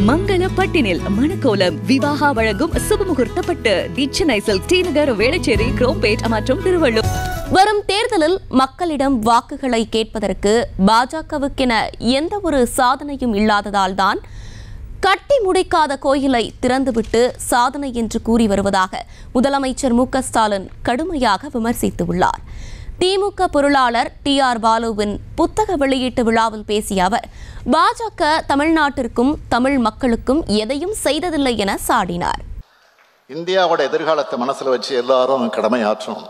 மங்கள பட்டினில் மணக்கோலம் விவாகா வழங்கும் சுபமுகூர்த்தப்பட்டு the Chennai silk T Nagar Velachery Chromepet மற்றும் திருவள்ளூர் வரும் தேர்தலில் மக்களிடம் வாக்குகளை கேட்பதற்கு பாஜகவுக்கென எந்த ஒரு சாதனையும் இல்லாததால் தான் கட்டி முடிக்காத கோயிலை திறந்துவிட்டு சாதனை என்று கூறி வருவதாக முதலமைச்சர் மு க ஸ்டாலின் கடுமையாக விமர்சித்துள்ளார் திமுக பொருளாளர் டி ஆர் பாலுவின் புத்தக வெளியீட்டு விழாவில் பேசிய அவர் பாஜக தமிழ்நாட்டிற்கும் தமிழ் மக்களுக்கும் எதையும் செய்ததில்லை என சாடினார் இந்தியாவோட எதிர்காலத்தை மனசில் வச்சு எல்லாரும் கடமையாற்றணும்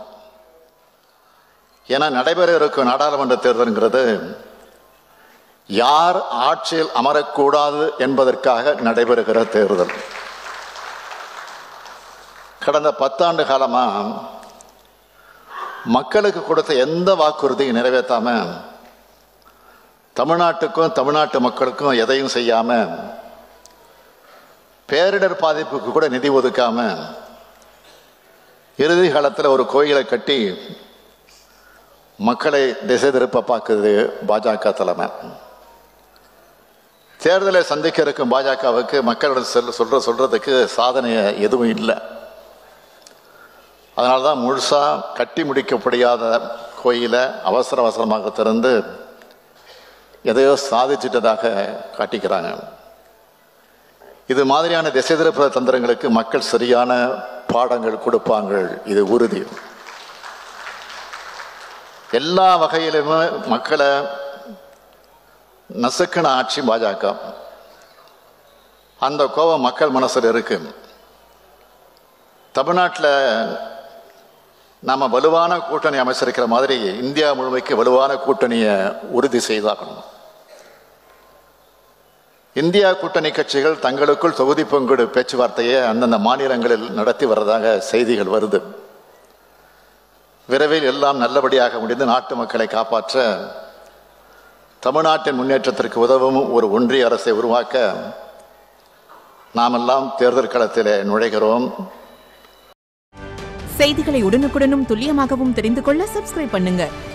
ஏன்னா நடைபெற இருக்கும் நாடாளுமன்ற தேர்தலுங்கிறது யார் ஆட்சியில் அமரக்கூடாது என்பதற்காக நடைபெறுகிற தேர்தல் கடந்த பத்தாண்டு காலமா மக்களுக்கு கொடுத்த எந்த வாக்குறுதியும் நிறைவேற்றாம தமிழ்நாட்டுக்கும் தமிழ்நாட்டு மக்களுக்கும் எதையும் செய்யாம பேரிடர் பாதிப்புக்கு கூட நிதி ஒதுக்காம இறுதி காலத்தில் ஒரு கோயிலை கட்டி மக்களை திசை திருப்ப பார்க்குது பாஜக தலைமை தேர்தலை சந்திக்க இருக்கும் பாஜகவுக்கு மக்களிடம் செல் சொல்ற சொல்றதுக்கு சாதனை எதுவும் இல்லை அதனால தான் முழுசாக கட்டி முடிக்க முடியாத கோயிலை அவசர அவசரமாக திறந்து எதையோ சாதிச்சிட்டதாக காட்டிக்கிறாங்க இது மாதிரியான திசை திருப்புற தந்திரங்களுக்கு மக்கள் சரியான பாடங்கள் கொடுப்பாங்க இது உறுதி எல்லா வகையிலுமே மக்களை நசுக்கின ஆட்சி பாஜக அந்த கோபம் மக்கள் மனசில் இருக்கு தமிழ்நாட்டில் நாம வலுவான கூட்டணி அமைச்சிருக்கிற மாதிரி இந்தியா முழுமைக்கு வலுவான கூட்டணியை உறுதி செய்தாகணும் இந்தியா கூட்டணி கட்சிகள் தங்களுக்குள் தொகுதி பங்கீடு பேச்சுவார்த்தையை அந்தந்த மாநிலங்களில் நடத்தி வர்றதாக செய்திகள் வருது விரைவில் எல்லாம் நல்லபடியாக முடிந்து நாட்டு மக்களை காப்பாற்ற தமிழ்நாட்டின் முன்னேற்றத்திற்கு உதவும் ஒரு ஒன்றிய அரசை உருவாக்க நாமெல்லாம் தேர்தல் களத்திலே நுழைகிறோம் செய்திகளை உடனுக்குடனும் துல்லியமாகவும் தெரிந்து கொள்ள சப்ஸ்கிரைப் பண்ணுங்க